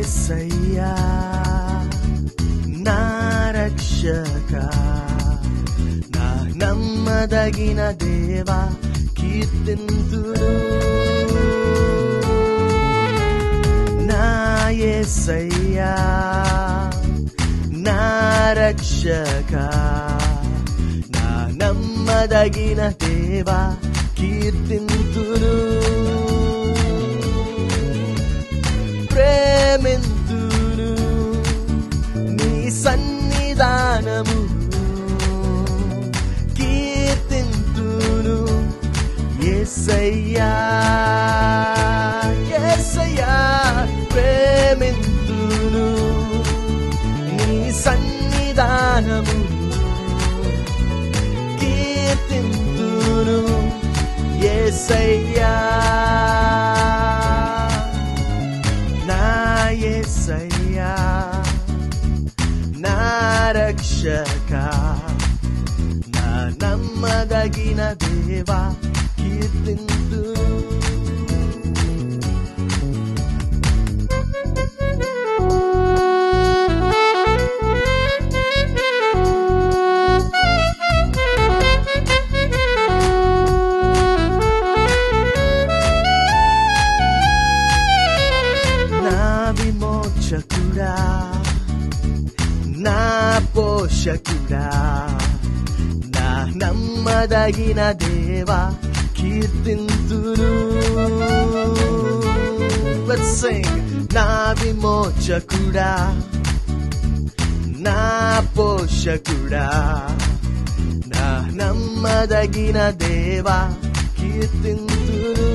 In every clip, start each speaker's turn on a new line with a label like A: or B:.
A: యేసయ్యా నా రక్షక నా నమ్మదగిన దేవా కీర్తింతురు నా యేసయ్యా నా రక్షక నా నమ్మదగిన దేవా కీర్తింతురు ప్రేమింతును నీ సన్నిధానము కీర్తింతును ఎస్సయ్యా ఎస్సయ్యా ప్రేమింతును నీ సన్నిధానము కీర్తింతును ఎస్సయ్యా నా యేసయ్యా నా రక్షక నా నమ్మదగిన దేవా కీర్తింతు నా విమోచకుడా నా పోషకుడా నా నమ్మదగిన దేవా కీర్తింతురు Let's sing. నా విమోచకుడా నా పోషకుడా నా నమ్మదగిన దేవా కీర్తింతురు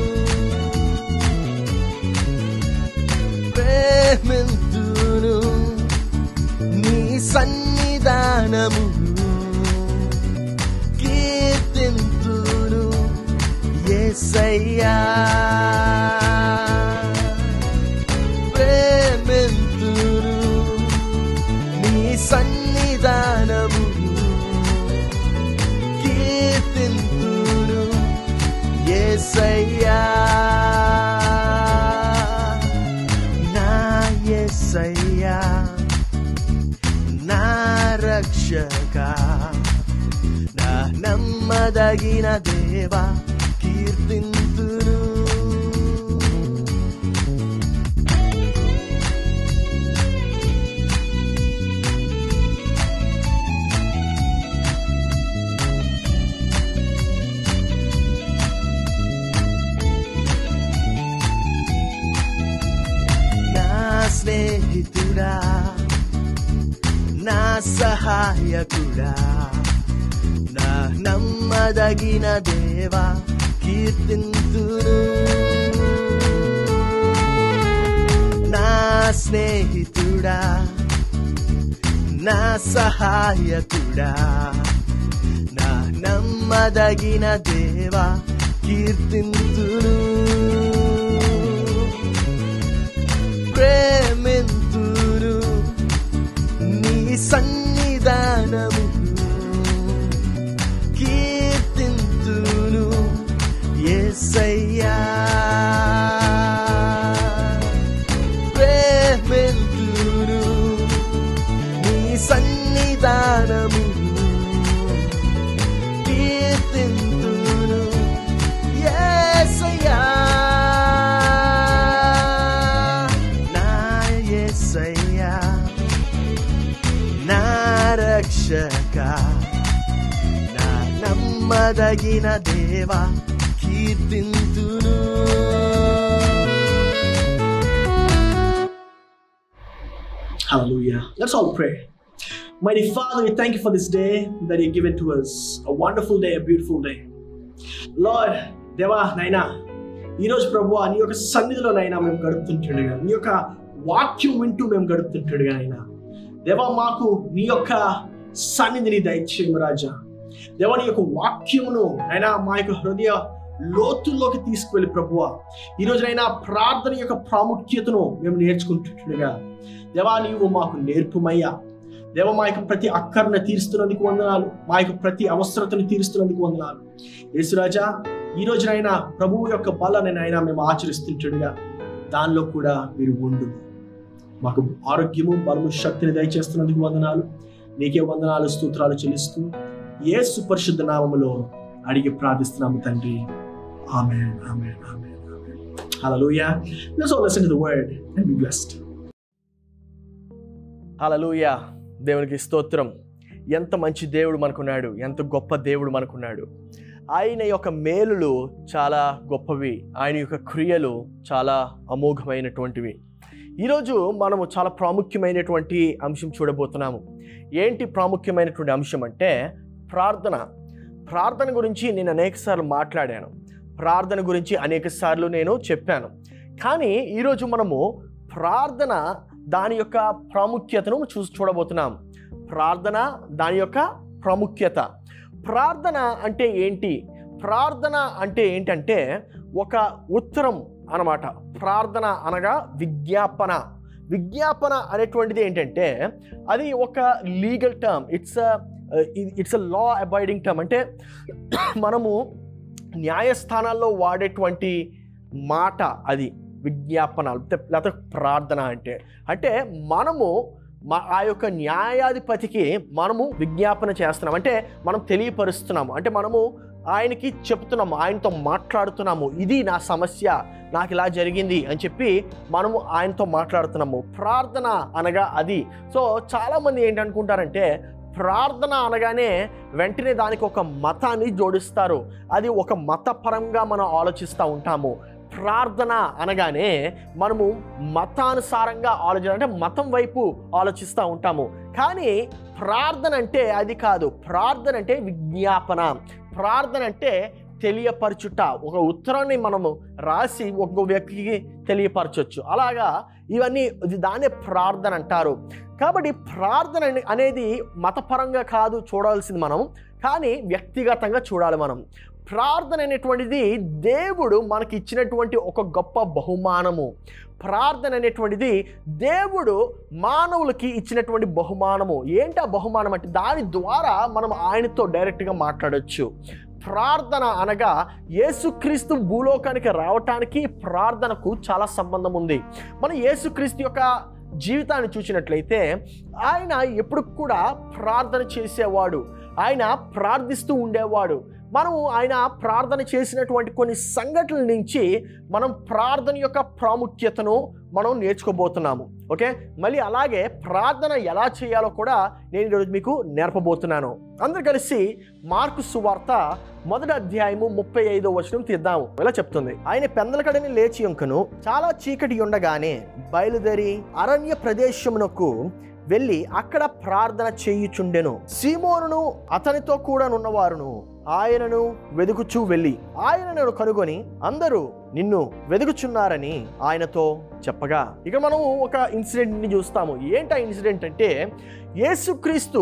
A: ప్రేమింతును నీ సన్నిధానము కీర్తింతును ఎసయ్యా ప్రేమింతును నీ సన్నిధానము కీర్తింతును ఎసయ్యా నా యేసయ్యా నా రక్షక నా నమ్మదగిన దేవా కీర్తింతును నా స్నేహితుడా నా సహాయకుడా నా నమ్మదగిన దేవా కీర్తింతును నా స్నేహితుడా నా సహాయకుడా నా నమ్మదగిన దేవా కీర్తింతును ప్రేమింతును నీ సన్నిధానము కీర్తింతును ఎసయ్యా ప్రేమింతును నీ సన్నిధానము కీర్తింతును ఎసయ్యా నా యేసయ్యా నా రక్షక నా నమ్మదగిన దేవా కీర్తింతును
B: Hallelujah. Let's all pray. Mighty Father, we thank you for this day that you've given to us. A wonderful day, a beautiful day. Lord, దేవా నైనా ఈరోజు ప్రభు నీ యొక్క సన్నిధిలో నైనా మేము గడుపుతుంటుండగా నీ యొక్క వాక్యం వింటూ మేము గడుపుతుంటుండగా నైనా దేవా మాకు నీ యొక్క సన్నిధిని దయచేయము రాజా దేవా నీ యొక్క వాక్యమును అయినా మా యొక్క హృదయ లోతుల్లోకి తీసుకువెళ్ళి ప్రభువ ఈ రోజునైనా ప్రార్థన యొక్క ప్రాముఖ్యతను మేము నేర్చుకుంటుండగా దేవా నీవు మాకు నేర్పుమయ్యా దేవ మా యొక్క ప్రతి అక్కర్ను తీరుస్తున్నందుకు వందనాలు మా యొక్క ప్రతి అవసరతను తీరుస్తున్నందుకు వందనాలు యేసురాజా ఈ రోజునైనా ప్రభువు యొక్క బలాన్ని అయినా మేము ఆచరిస్తుంటుండగా దానిలో కూడా మీరు ఉండు మాకు ఆరోగ్యము బలము శక్తిని దయచేస్తున్నందుకు వందనాలు నీకే వందనాలు స్తోత్రాలు చెల్లిస్తూ యేసు పరిశుద్ధ నామములో అడిగి ప్రార్థిస్తున్నాము తండ్రి ఆమేన్ ఆమేన్ ఆమేన్ ఆమేన్ హల్లెలూయా let's all listen to the word and be blessed హల్లెలూయా దేవునికి స్తోత్రం ఎంత మంచి దేవుడు మనకున్నాడు ఎంత గొప్ప దేవుడు మనకున్నాడు ఆయన యొక్క మేలులు చాలా గొప్పవి ఆయన యొక్క క్రియలు చాలా అమోఘమైనటువంటివి ఈరోజు మనము చాలా ప్రాముఖ్యమైనటువంటి అంశం చూడబోతున్నాము ఏంటి ప్రాముఖ్యమైనటువంటి అంశం అంటే ప్రార్థన ప్రార్థన గురించి నేను అనేకసార్లు మాట్లాడాను ప్రార్థన గురించి అనేకసార్లు నేను చెప్పాను కానీ ఈరోజు మనము ప్రార్థన దాని యొక్క ప్రాముఖ్యతను చూ చూడబోతున్నాం ప్రార్థన దాని యొక్క ప్రాముఖ్యత ప్రార్థన అంటే ఏంటి ప్రార్థన అంటే ఏంటంటే ఒక ఉత్తరం అన్నమాట ప్రార్థన అనగా విజ్ఞాపన విజ్ఞాపన అనేటువంటిది ఏంటంటే అది ఒక legal term it's it's a law abiding term అంటే మనము న్యాయస్థానాల్లో వాడేటువంటి మాట అది విజ్ఞాపన లేకపోతే ప్రార్థన అంటే అంటే మనము మా ఆ యొక్క న్యాయాధిపతికి మనము విజ్ఞాపన చేస్తున్నాం అంటే మనం తెలియపరుస్తున్నాము అంటే మనము ఆయనకి చెప్తున్నాము ఆయనతో మాట్లాడుతున్నాము ఇది నా సమస్య నాకు ఇలా జరిగింది అని చెప్పి మనము ఆయనతో మాట్లాడుతున్నాము ప్రార్థన అనగా అది సో చాలామంది ఏంటనుకుంటారంటే ప్రార్థన అనగానే వెంటనే దానికి ఒక మతాన్ని జోడిస్తారు అది ఒక మతపరంగా మనం ఆలోచిస్తూ ఉంటాము ప్రార్థన అనగానే మనము మతానుసారంగా ఆలోచన అంటే మతం వైపు ఆలోచిస్తూ ఉంటాము కానీ ప్రార్థన అంటే అది కాదు ప్రార్థన అంటే విజ్ఞాపన ప్రార్థన అంటే తెలియపరచుట ఒక ఉత్తరాన్ని మనము రాసి ఒక వ్యక్తికి తెలియపరచవచ్చు అలాగా ఇవన్నీ ఇది దాన్నే ప్రార్థన అంటారు కాబట్టి ప్రార్థన అనే- అనేది మతపరంగా కాదు చూడాల్సింది మనం కానీ వ్యక్తిగతంగా చూడాలి మనం ప్రార్థన అనేటువంటిది దేవుడు మనకి ఇచ్చినటువంటి ఒక గొప్ప బహుమానము ప్రార్థన అనేటువంటిది దేవుడు మానవులకి ఇచ్చినటువంటి బహుమానము ఏంటి ఆ బహుమానం అంటే దాని ద్వారా మనం ఆయనతో డైరెక్ట్గా మాట్లాడొచ్చు ప్రార్థన అనగా యేసుక్రీస్తు భూలోకానికి రావటానికి ప్రార్థనకు చాలా సంబంధం ఉంది మనం యేసుక్రీస్తు యొక్క జీవితాన్ని చూసినట్లయితే ఆయన ఎప్పుడు కూడా ప్రార్థన చేసేవాడు ఆయన ప్రార్థిస్తూ ఉండేవాడు మనము ఆయన ప్రార్థన చేసినటువంటి కొన్ని సంఘటనల నుంచి మనం ప్రార్థన యొక్క ప్రాముఖ్యతను మనం నేర్చుకోబోతున్నాము ఓకే మళ్ళీ అలాగే ప్రార్థన ఎలా చేయాలో కూడా నేను ఈరోజు మీకు నేర్పబోతున్నాను అందరు కలిసి మార్కు సువార్త మొదటి అధ్యాయము ముప్పై ఐదో వచనం తీద్దాము ఇలా చెప్తుంది ఆయన పెందలకడని లేచి యొంకను చాలా చీకటి ఉండగానే బయలుదేరి అరణ్య ప్రదేశమునకు వెళ్ళి అక్కడ ప్రార్థన చేయుచుండెను సీమోనును అతనితో కూడా నున్నవారును ఆయనను వెదుకుచూ వెళ్ళి ఆయనను కనుగొని అందరూ నిన్ను వెదుకుచున్నారని ఆయనతో చెప్పగా ఇక మనము ఒక ఇన్సిడెంట్ని చూస్తాము ఏంటి ఆ ఇన్సిడెంట్ అంటే యేసుక్రీస్తు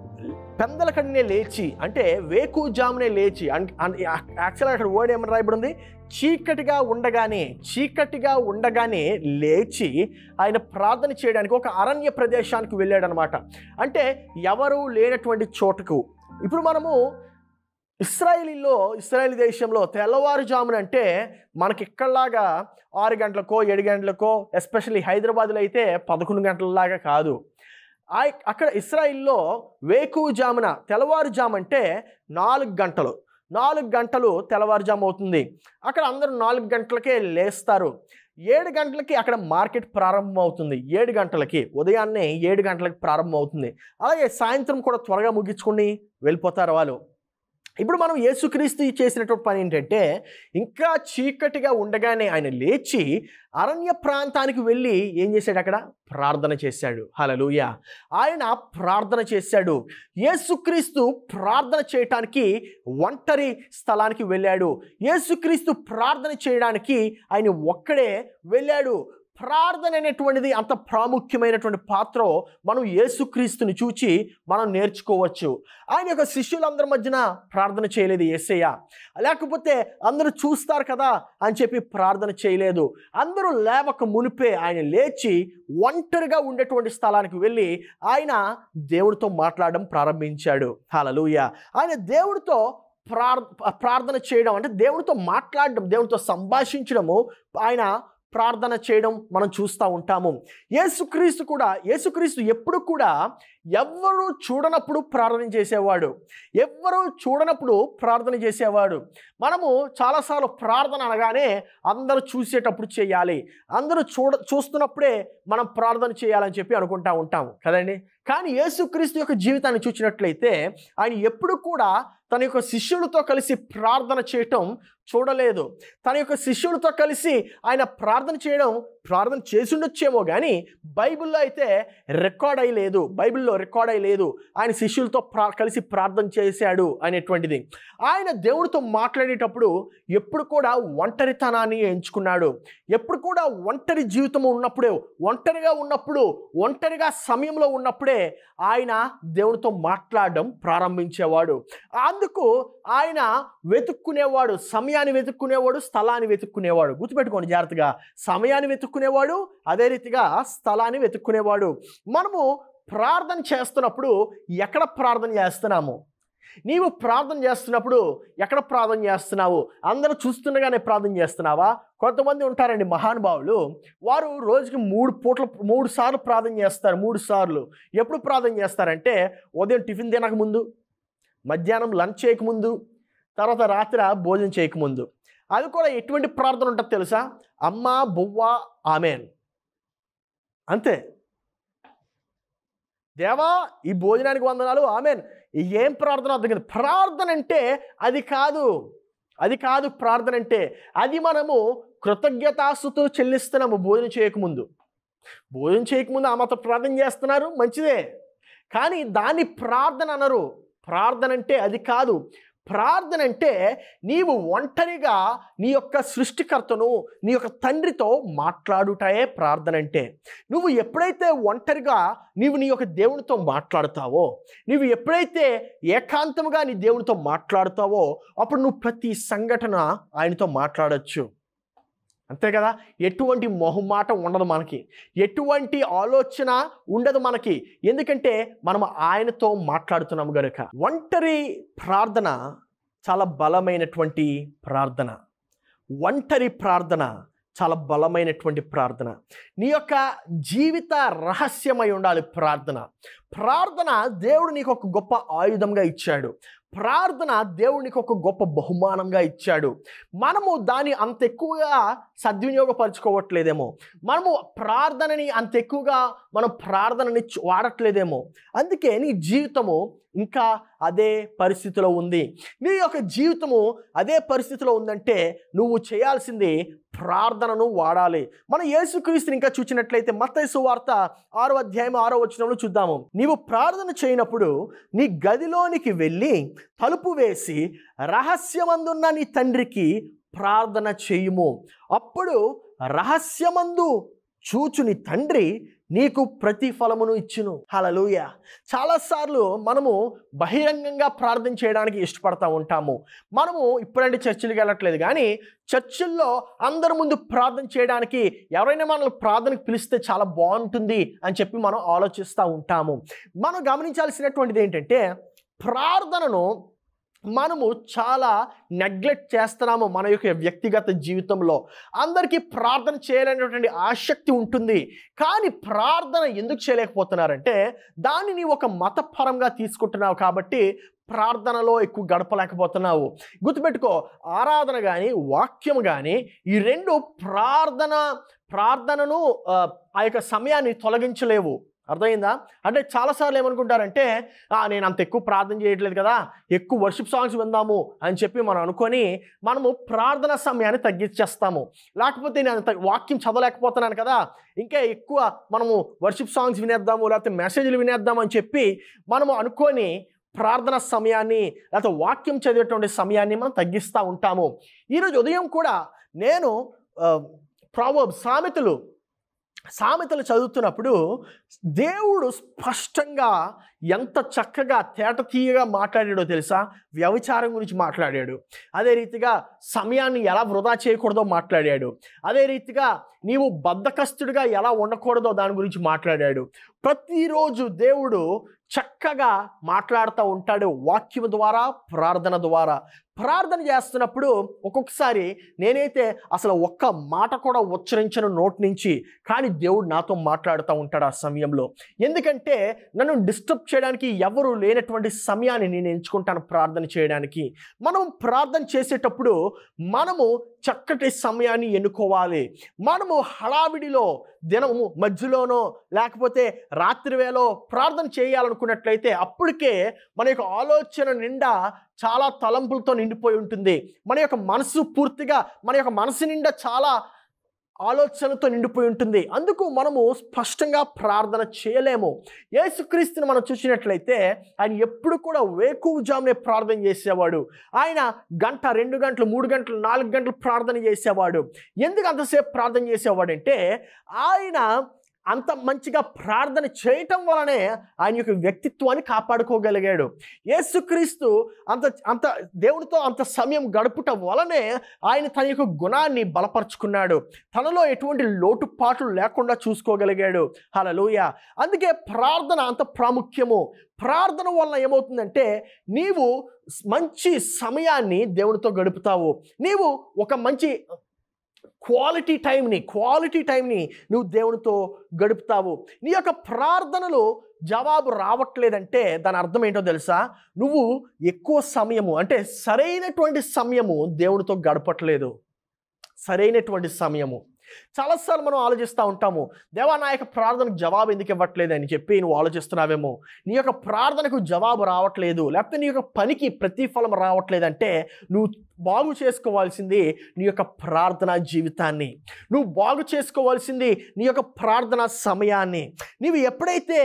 B: పెందలకడనే లేచి అంటే వేకుజామునే లేచి యాక్చువల్గా అక్కడ వర్డ్ ఏమని రాయబడి ఉంది చీకటిగా ఉండగానే చీకటిగా ఉండగానే లేచి ఆయన ప్రార్థన చేయడానికి ఒక అరణ్య ప్రదేశానికి వెళ్ళాడనమాట అంటే ఎవరు లేనటువంటి చోటుకు ఇప్పుడు మనము ఇస్రాయేలీలో ఇస్రాయేల్ దేశంలో తెల్లవారుజామున అంటే మనకి ఇక్కడలాగా ఆరు గంటలకో ఏడు గంటలకో ఎస్పెషల్లీ హైదరాబాద్లో అయితే పదకొండు గంటలలాగా కాదు ఆ- అక్కడ ఇస్రాయిల్లో వేకువజామున తెల్లవారుజాము అంటే నాలుగు గంటలు నాలుగు గంటలు తెల్లవారుజాము అవుతుంది అక్కడ అందరూ నాలుగు గంటలకే లేస్తారు ఏడు గంటలకి అక్కడ మార్కెట్ ప్రారంభం అవుతుంది ఏడు గంటలకి ఉదయాన్నే ఏడు గంటలకి ప్రారంభం అవుతుంది అలాగే సాయంత్రం కూడా త్వరగా ముగించుకుని వెళ్ళిపోతారు వాళ్ళు ఇప్పుడు మనం యేసుక్రీస్తు చేసినటువంటి పని ఏంటంటే ఇంకా చీకటిగా ఉండగానే ఆయన లేచి అరణ్య ప్రాంతానికి వెళ్ళి ఏం చేశాడు అక్కడ ప్రార్థన చేశాడు హలలుయ ఆయన ప్రార్థన చేశాడు యేసుక్రీస్తు ప్రార్థన చేయటానికి ఒంటరి స్థలానికి వెళ్ళాడు యేసుక్రీస్తు ప్రార్థన చేయడానికి ఆయన ఒక్కడే వెళ్ళాడు ప్రార్థన అనేటువంటిది అంత ప్రాముఖ్యమైనటువంటి పాత్ర మనం యేసుక్రీస్తుని చూచి మనం నేర్చుకోవచ్చు ఆయన యొక్క శిష్యులందరి మధ్యన ప్రార్థన చేయలేదు యేసయ్య లేకపోతే అందరూ చూస్తారు కదా అని చెప్పి ప్రార్థన చేయలేదు అందరూ లేవక మునిపే ఆయన లేచి ఒంటరిగా ఉండేటువంటి స్థలానికి వెళ్ళి ఆయన దేవుడితో మాట్లాడడం ప్రారంభించాడు హలలుయ ఆయన దేవుడితో ప్రార్ ప్రార్థన చేయడం అంటే దేవుడితో మాట్లాడడం దేవుడితో సంభాషించడము ఆయన ప్రార్థన చేయడం మనం చూస్తూ ఉంటాము యేసుక్రీస్తు కూడా యేసుక్రీస్తు ఎప్పుడు కూడా ఎవ్వరు చూడనప్పుడు ప్రార్థన చేసేవాడు ఎవ్వరు చూడనప్పుడు ప్రార్థన చేసేవాడు మనము చాలాసార్లు ప్రార్థన అనగానే అందరూ చూసేటప్పుడు చేయాలి అందరూ చూడ చూస్తున్నప్పుడే మనం ప్రార్థన చేయాలని చెప్పి అనుకుంటా ఉంటాము కదండి కానీ యేసుక్రీస్తు యొక్క జీవితాన్ని చూసినట్లయితే ఆయన ఎప్పుడు కూడా తన యొక్క శిష్యులతో కలిసి ప్రార్థన చేయటం చూడలేదు తన యొక్క శిష్యులతో కలిసి ఆయన ప్రార్థన చేయడం ప్రార్థన చేసి ఉండొచ్చేమో కానీ బైబిల్లో అయితే రికార్డ్ అయి లేదు బైబిల్లో రికార్డ్ అయి లేదు ఆయన శిష్యులతో ప్రా కలిసి ప్రార్థన చేశాడు అనేటువంటిది ఆయన దేవుడితో మాట్లాడేటప్పుడు ఎప్పుడు కూడా ఒంటరితనాన్ని ఎంచుకున్నాడు ఎప్పుడు కూడా ఒంటరి జీవితం ఉన్నప్పుడే ఒంటరిగా ఉన్నప్పుడు ఒంటరిగా సమయంలో ఉన్నప్పుడే ఆయన దేవుడితో మాట్లాడడం ప్రారంభించేవాడు అందుకు ఆయన వెతుక్కునేవాడు సమయాన్ని వెతుక్కునేవాడు స్థలాన్ని వెతుక్కునేవాడు గుర్తుపెట్టుకోండి జాగ్రత్తగా సమయాన్ని వెతుక్కునేవాడు అదే రీతిగా స్థలాన్ని వెతుక్కునేవాడు మనము ప్రార్థన చేస్తున్నప్పుడు ఎక్కడ ప్రార్థన చేస్తున్నాము నీవు ప్రార్థన చేస్తున్నప్పుడు ఎక్కడ ప్రార్థన చేస్తున్నావు అందరూ చూస్తుండగానే ప్రార్థన చేస్తున్నావా కొంతమంది ఉంటారండి మహానుభావులు వారు రోజుకి మూడు పూట్ల మూడు సార్లు ప్రార్థన చేస్తారు మూడు సార్లు ఎప్పుడు ప్రార్థన చేస్తారంటే ఉదయం టిఫిన్ తినక ముందు మధ్యాహ్నం లంచ్ చేయకముందు తర్వాత రాత్రి భోజనం చేయకముందు అది కూడా ఎటువంటి ప్రార్థన ఉంటుంది తెలుసా అమ్మ బువ్వ ఆమెన్ అంతే దేవా ఈ భోజనానికి వందనాలు ఆమెన్ ఏం ప్రార్థన అర్థం కాదు ప్రార్థన అంటే అది కాదు అది కాదు ప్రార్థన అంటే అది మనము కృతజ్ఞతాస్తుతో చెల్లిస్తున్నాము భోజనం చేయకముందు భోజనం చేయకముందు ఆ మాత్రం ప్రార్థన చేస్తున్నారు మంచిదే కానీ దాన్ని ప్రార్థన అనరు ప్రార్థన అంటే అది కాదు ప్రార్థన అంటే నీవు ఒంటరిగా నీ యొక్క సృష్టికర్తను నీ యొక్క తండ్రితో మాట్లాడుటాయే ప్రార్థన అంటే నువ్వు ఎప్పుడైతే ఒంటరిగా నీవు నీ యొక్క దేవునితో మాట్లాడతావో నీవు ఎప్పుడైతే ఏకాంతముగా నీ దేవునితో మాట్లాడతావో అప్పుడు నువ్వు ప్రతి సంఘటన ఆయనతో మాట్లాడచ్చు అంతే కదా ఎటువంటి మొహమాటం ఉండదు మనకి ఎటువంటి ఆలోచన ఉండదు మనకి ఎందుకంటే మనం ఆయనతో మాట్లాడుతున్నాము గనుక ఒంటరి ప్రార్థన చాలా బలమైనటువంటి ప్రార్థన ఒంటరి ప్రార్థన చాలా బలమైనటువంటి ప్రార్థన నీ యొక్క జీవిత రహస్యమై ఉండాలి ప్రార్థన ప్రార్థన దేవుడు నీకు ఒక గొప్ప ఆయుధంగా ఇచ్చాడు ప్రార్థన దేవునికి ఒక గొప్ప బహుమానంగా ఇచ్చాడు మనము దాన్ని అంత ఎక్కువగా సద్వినియోగపరచుకోవట్లేదేమో మనము ప్రార్థనని అంత ఎక్కువగా మనం ప్రార్థనని చు- వాడట్లేదేమో అందుకే నీ జీవితము ఇంకా అదే పరిస్థితిలో ఉంది నీ యొక్క జీవితము అదే పరిస్థితిలో ఉందంటే నువ్వు చేయాల్సింది ప్రార్థనను వాడాలి మన యేసుక్రీస్తుని ఇంకా చూసినట్లయితే మత్తయి వార్త ఆరో అధ్యాయం ఆరో వచనంలో చూద్దాము నీవు ప్రార్థన చేయనప్పుడు నీ గదిలోనికి వెళ్ళి తలుపు వేసి రహస్యమందున్న నీ తండ్రికి ప్రార్థన చేయుము అప్పుడు రహస్యమందు చూచుని తండ్రి నీకు ప్రతిఫలమును ఇచ్చును హలలుయ చాలాసార్లు మనము బహిరంగంగా ప్రార్థన చేయడానికి ఇష్టపడతా ఉంటాము మనము ఇప్పుడంటే చర్చిలకు వెళ్ళట్లేదు కానీ చర్చిల్లో అందరి ముందు ప్రార్థన చేయడానికి ఎవరైనా మనల్ని ప్రార్థనకు పిలిస్తే చాలా బాగుంటుంది అని చెప్పి మనం ఆలోచిస్తూ ఉంటాము మనం గమనించాల్సినటువంటిది ఏంటంటే ప్రార్థనను మనము చాలా నెగ్లెక్ట్ చేస్తున్నాము మన యొక్క వ్యక్తిగత జీవితంలో అందరికీ ప్రార్థన చేయాలనేటువంటి ఆసక్తి ఉంటుంది కానీ ప్రార్థన ఎందుకు చేయలేకపోతున్నారంటే దాన్ని నీవు ఒక మతపరంగా తీసుకుంటున్నావు కాబట్టి ప్రార్థనలో ఎక్కువ గడపలేకపోతున్నావు గుర్తుపెట్టుకో ఆరాధన కానీ వాక్యం కానీ ఈ రెండు ప్రార్థన ప్రార్థనను ఆ, ఆ యొక్క సమయాన్ని తొలగించలేవు అర్థమైందా అంటే చాలాసార్లు ఏమనుకుంటారంటే "ఆ, నేను అంత ఎక్కువ ప్రార్థన చేయట్లేదు కదా ఎక్కువ వర్షిప్ సాంగ్స్ విందాము అని చెప్పి మనం అనుకొని మనము ప్రార్థన సమయాన్ని తగ్గించేస్తాము లేకపోతే నేను అంత వాక్యం చదవలేకపోతున్నాను కదా ఇంకా ఎక్కువ మనము వర్షిప్ సాంగ్స్ వినేద్దాము లేకపోతే మెసేజ్లు వినేద్దాము అని చెప్పి మనము అనుకొని ప్రార్థన సమయాన్ని లేకపోతే వాక్యం చదివేటువంటి సమయాన్ని మనం తగ్గిస్తూ ఉంటాము ఈరోజు ఉదయం కూడా నేను ప్రావర్బ్ సామెతలు సామెతలు చదువుతున్నప్పుడు దేవుడు స్పష్టంగా ఎంత చక్కగా తేట తీయగా మాట్లాడాడో తెలుసా వ్యభిచారం గురించి మాట్లాడాడు అదే రీతిగా సమయాన్ని ఎలా వృధా చేయకూడదో మాట్లాడాడు అదే రీతిగా నీవు బద్ధకస్తుడిగా ఎలా ఉండకూడదో దాని గురించి మాట్లాడాడు ప్రతిరోజు దేవుడు చక్కగా మాట్లాడుతూ ఉంటాడు వాక్యం ద్వారా ప్రార్థన ద్వారా ప్రార్థన చేస్తున్నప్పుడు ఒక్కొక్కసారి నేనైతే అసలు ఒక్క మాట కూడా ఉచ్చరించను నోటి నుంచి కానీ దేవుడు నాతో మాట్లాడుతూ ఉంటాడు ఆ సమయంలో ఎందుకంటే నన్ను డిస్టర్బ్ చేయడానికి ఎవరు లేనటువంటి సమయాన్ని నేను ఎంచుకుంటాను ప్రార్థన చేయడానికి మనం ప్రార్థన చేసేటప్పుడు మనము చక్కటి సమయాన్ని ఎన్నుకోవాలి మనము హడావిడిలో దినము మధ్యలోనో లేకపోతే రాత్రి వేళ ప్రార్థన చేయాలనుకున్నట్లయితే అప్పటికే మన యొక్క ఆలోచన నిండా చాలా తలంపులతో నిండిపోయి ఉంటుంది మన యొక్క మనసు పూర్తిగా మన యొక్క మనసు నిండా చాలా ఆలోచనతో నిండిపోయి ఉంటుంది అందుకు మనము స్పష్టంగా ప్రార్థన చేయలేము యేసుక్రీస్తుని మనం చూసినట్లయితే ఆయన ఎప్పుడు కూడా వేకువజామునే ప్రార్థన చేసేవాడు ఆయన గంట రెండు గంటలు మూడు గంటలు నాలుగు గంటలు ప్రార్థన చేసేవాడు ఎందుకు అంతసేపు ప్రార్థన చేసేవాడు అంటే ఆయన అంత మంచిగా ప్రార్థన చేయటం వలనే ఆయన యొక్క వ్యక్తిత్వాన్ని కాపాడుకోగలిగాడు యేసుక్రీస్తు అంత అంత దేవుడితో అంత సమయం గడుపుట వలనే ఆయన తన యొక్క గుణాన్ని బలపరుచుకున్నాడు తనలో ఎటువంటి లోటుపాట్లు లేకుండా చూసుకోగలిగాడు హలలోయ అందుకే ప్రార్థన అంత ప్రాముఖ్యము ప్రార్థన వలన ఏమవుతుందంటే నీవు మంచి సమయాన్ని దేవునితో గడుపుతావు నీవు ఒక మంచి క్వాలిటీ టైంని క్వాలిటీ టైంని నువ్వు దేవునితో గడుపుతావు నీ యొక్క ప్రార్థనలు జవాబు రావట్లేదంటే దాని అర్థం ఏంటో తెలుసా నువ్వు ఎక్కువ సమయము అంటే సరైనటువంటి సమయము దేవునితో గడపట్లేదు సరైనటువంటి సమయము చాలాసార్లు మనం ఆలోచిస్తూ ఉంటాము దేవా నా యొక్క ప్రార్థనకు జవాబు ఎందుకు ఇవ్వట్లేదు అని చెప్పి నువ్వు ఆలోచిస్తున్నావేమో నీ యొక్క ప్రార్థనకు జవాబు రావట్లేదు లేకపోతే నీ యొక్క పనికి ప్రతిఫలం రావట్లేదంటే నువ్వు బాగు చేసుకోవాల్సింది నీ యొక్క ప్రార్థనా జీవితాన్ని నువ్వు బాగు చేసుకోవాల్సింది నీ యొక్క ప్రార్థనా సమయాన్ని నీవు ఎప్పుడైతే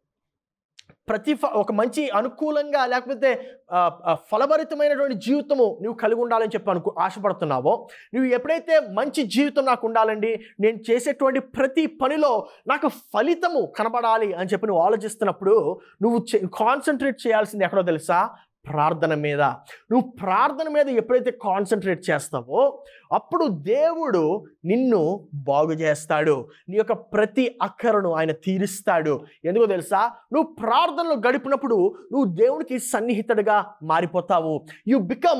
B: ప్రతిఫ ఒక మంచి అనుకూలంగా లేకపోతే ఆ, ఆ, ఫలభరితమైనటువంటి జీవితము నువ్వు కలిగి ఉండాలని చెప్పి అనుకు ఆశపడుతున్నావో నువ్వు ఎప్పుడైతే మంచి జీవితం నాకు ఉండాలండి నేను చేసేటువంటి ప్రతి పనిలో నాకు ఫలితము కనబడాలి అని చెప్పి నువ్వు ఆలోచిస్తున్నప్పుడు నువ్వు కాన్సన్ట్రేట్ చేయాల్సింది ఎక్కడో తెలుసా ప్రార్థన మీద నువ్వు ప్రార్థన మీద ఎప్పుడైతే కాన్సన్ట్రేట్ చేస్తావో అప్పుడు దేవుడు నిన్ను బాగు చేస్తాడు నీ యొక్క ప్రతి అక్కరను ఆయన తీరుస్తాడు ఎందుకో తెలుసా నువ్వు ప్రార్థనలో గడిపినప్పుడు నువ్వు దేవునికి సన్నిహితుడిగా మారిపోతావు you become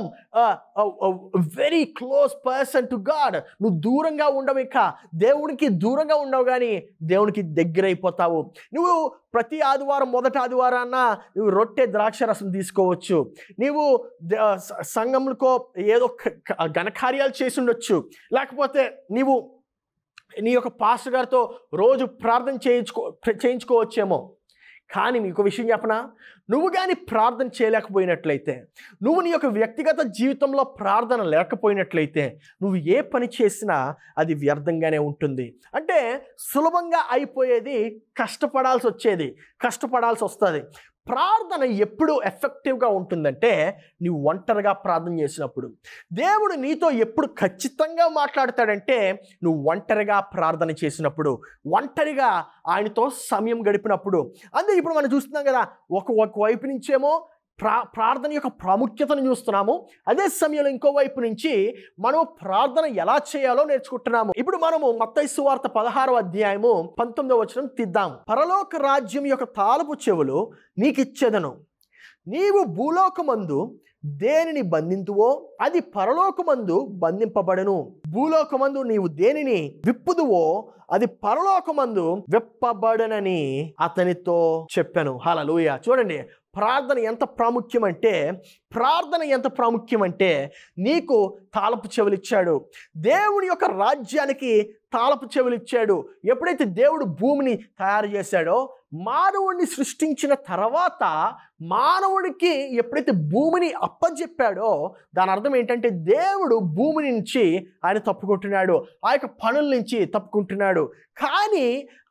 B: very close person to God నువ్వు దూరంగా ఉండవు ఇక దేవునికి దూరంగా ఉండవు కానీ దేవునికి దగ్గరైపోతావు నువ్వు ప్రతి ఆదివారం మొదటి ఆదివారాన్న నువ్వు రొట్టె ద్రాక్ష రసం తీసుకోవచ్చు నీవు ద- స- సంఘంలో ఏదో క- క- ఘనకార్యాలు చేసి ఉండొచ్చు లేకపోతే నీవు నీ యొక్క పాస్టర్ గారితో రోజు ప్రార్థన చేయించుకో చేయించుకోవచ్చేమో కానీ మీకు విషయం చెప్పనా నువ్వు కానీ ప్రార్థన చేయలేకపోయినట్లయితే నువ్వు నీ యొక్క వ్యక్తిగత జీవితంలో ప్రార్థన లేకపోయినట్లయితే నువ్వు ఏ పని చేసినా అది వ్యర్థంగానే ఉంటుంది అంటే సులభంగా అయిపోయేది కష్టపడాల్సి వచ్చేది కష్టపడాల్సి వస్తుంది ప్రార్థన ఎప్పుడు ఎఫెక్టివ్గా ఉంటుందంటే నీవు ఒంటరిగా ప్రార్థన చేసినప్పుడు దేవుడు నీతో ఎప్పుడు ఖచ్చితంగా మాట్లాడతాడంటే నువ్వు ఒంటరిగా ప్రార్థన చేసినప్పుడు ఒంటరిగా ఆయనతో సమయం గడిపినప్పుడు అందుకే ఇప్పుడు మనం చూస్తున్నాం కదా ఒక ఒక వైపు నుంచేమో ప్రా ప్రార్థన యొక్క ప్రాముఖ్యతను చూస్తున్నాము అదే సమయంలో ఇంకో వైపు నుంచి మనం ప్రార్థన ఎలా చేయాలో నేర్చుకుంటున్నాము ఇప్పుడు మనము మత్తయి సువార్త పదహారో అధ్యాయము పంతొమ్మిదో వచనం తిద్దాం పరలోక రాజ్యం యొక్క తాలపు చెవులు నీకిచ్చేదను నీవు భూలోకమందు దేనిని బంధింతువో అది పరలోకమందు బంధింపబడను భూలోకమందు నీవు దేనిని విప్పుదువో అది పరలోకమందు విప్పబడనని అతనితో చెప్పాను హలలుయ చూడండి ప్రార్థన ఎంత ప్రాముఖ్యం అంటే ప్రార్థన ఎంత ప్రాముఖ్యం అంటే నీకు తాళపు చెవులు ఇచ్చాడు దేవుని యొక్క రాజ్యానికి తాళపు చెవులు ఇచ్చాడు ఎప్పుడైతే దేవుడు భూమిని తయారు చేశాడో మానవుడిని సృష్టించిన తర్వాత మానవుడికి ఎప్పుడైతే భూమిని అప్పచెప్పాడో దాని అర్థం ఏంటంటే దేవుడు భూమి నుంచి ఆయన తప్పుకుంటున్నాడు ఆ యొక్క పనుల నుంచి తప్పుకుంటున్నాడు కానీ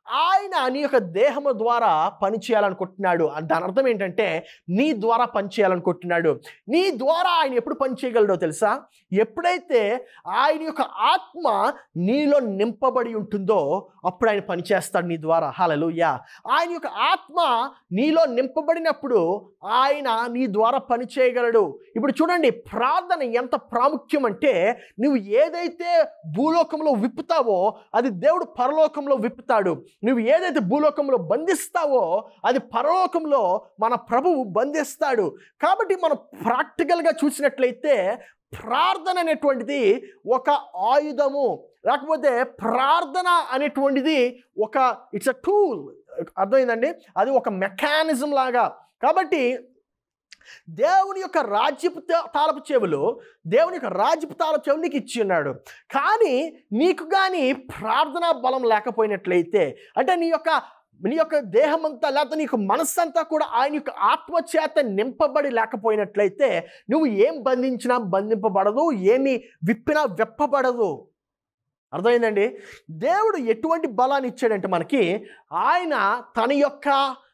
B: ఆయన నీ యొక్క దేహము ద్వారా పని చేయాలనుకుంటున్నాడు అని దాని అర్థం ఏంటంటే నీ ద్వారా పని చేయాలనుకుంటున్నాడు నీ ద్వారా ఆయన ఎప్పుడు పని చేయగలడో తెలుసా ఎప్పుడైతే ఆయన యొక్క ఆత్మ నీలో నింపబడి ఉంటుందో అప్పుడు ఆయన పని చేస్తాడు నీ ద్వారా హలలుయ్యా ఆయన యొక్క ఆత్మ నీలో నింపబడినప్పుడు ఆయన నీ ద్వారా పని చేయగలడు ఇప్పుడు చూడండి ప్రార్థన ఎంత ప్రాముఖ్యం అంటే నువ్వు ఏదైతే భూలోకంలో విప్పుతావో అది దేవుడు పరలోకంలో విప్పుతాడు నువ్వు ఏదైతే భూలోకంలో బంధిస్తావో అది పరలోకంలో మన ప్రభువు బంధిస్తాడు కాబట్టి మనం ప్రాక్టికల్గా చూసినట్లయితే ప్రార్థన అనేటువంటిది ఒక ఆయుధము లేకపోతే ప్రార్థన అనేటువంటిది ఒక ఇట్స్ అ టూల్ అర్థమైందండి అది ఒక మెకానిజం లాగా కాబట్టి దేవుని యొక్క రాజ్యపు తా- తాళపు చెవులు దేవుని యొక్క రాజ్యపు తాళపు చెవులు నీకు ఇచ్చి ఉన్నాడు కానీ నీకు కానీ ప్రార్థనా బలం లేకపోయినట్లయితే అంటే నీ యొక్క నీ యొక్క దేహం అంతా లేకపోతే నీకు మనస్సంతా కూడా ఆయన యొక్క ఆత్మ చేత నింపబడి లేకపోయినట్లయితే నువ్వు ఏం బంధించినా బంధింపబడదు ఏమి విప్పినా విప్పబడదు అర్థమైందండి దేవుడు ఎటువంటి బలాన్ని ఇచ్చాడంటే మనకి ఆయన తన యొక్క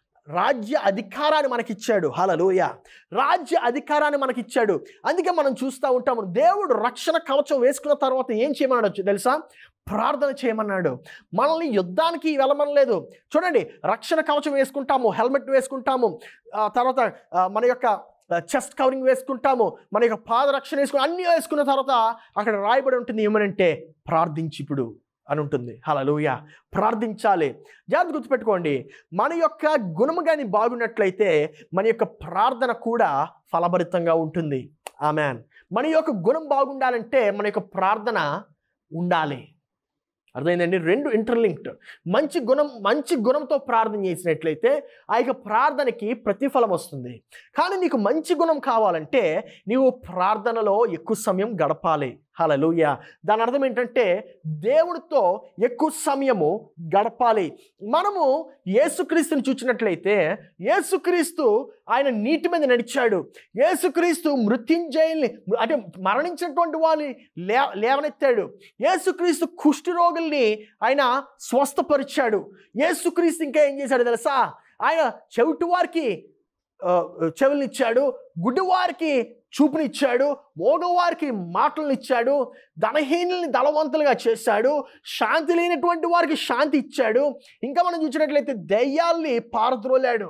B: రాజ్య అధికారాన్ని మనకిచ్చాడు హలలోయ రాజ్య అధికారాన్ని మనకిచ్చాడు అందుకే మనం చూస్తూ ఉంటాము దేవుడు రక్షణ కవచం వేసుకున్న తర్వాత ఏం చేయమన్నాడు తెలుసా ప్రార్థన చేయమన్నాడు మనల్ని యుద్ధానికి వెళ్ళమనలేదు చూడండి రక్షణ కవచం వేసుకుంటాము హెల్మెట్ వేసుకుంటాము ఆ తర్వాత ఆ, మన యొక్క చెస్ట్ కవరింగ్ వేసుకుంటాము మన యొక్క పాదరక్షణ వేసుకుని అన్నీ వేసుకున్న తర్వాత అక్కడ రాయబడి ఉంటుంది ఏమనంటే ప్రార్థించి ఇప్పుడు అని ఉంటుంది హలలుయ ప్రార్థించాలి జాగ్రత్త గుర్తుపెట్టుకోండి మన యొక్క గుణము కానీ బాగున్నట్లయితే మన యొక్క ప్రార్థన కూడా ఫలభరితంగా ఉంటుంది ఆమెన్ మన యొక్క గుణం బాగుండాలంటే మన యొక్క ప్రార్థన ఉండాలి అర్థమైందండి రెండు ఇంటర్లింక్డ్ మంచి గుణం మంచి గుణంతో ప్రార్థన చేసినట్లయితే ఆ యొక్క ప్రార్థనకి ప్రతిఫలం వస్తుంది కానీ నీకు మంచి గుణం కావాలంటే నీవు ప్రార్థనలో ఎక్కువ సమయం గడపాలి హలలుయ దాని అర్థం ఏంటంటే దేవుడితో ఎక్కువ సమయము గడపాలి మనము యేసుక్రీస్తుని చూసినట్లయితే యేసుక్రీస్తు ఆయన నీటి మీద నడిచాడు యేసుక్రీస్తు మృత్యుంజయుల్ని అంటే మరణించినటువంటి వాళ్ళని లే లేవనెత్తాడు యేసుక్రీస్తు కుష్టి రోగుల్ని ఆయన స్వస్థపరిచాడు యేసుక్రీస్తు ఇంకా ఏం చేశాడు తెలుసా ఆయన చెవిటి వారికి ఆ, చెవులనిచ్చాడు గుడ్డివారికి చూపునిచ్చాడు మోగవారికి మాటలను ఇచ్చాడు ధనహీనుల్ని ధనవంతులుగా చేశాడు శాంతి లేనటువంటి వారికి శాంతి ఇచ్చాడు ఇంకా మనం చూసినట్లయితే దెయ్యాల్ని పారద్రోలాడు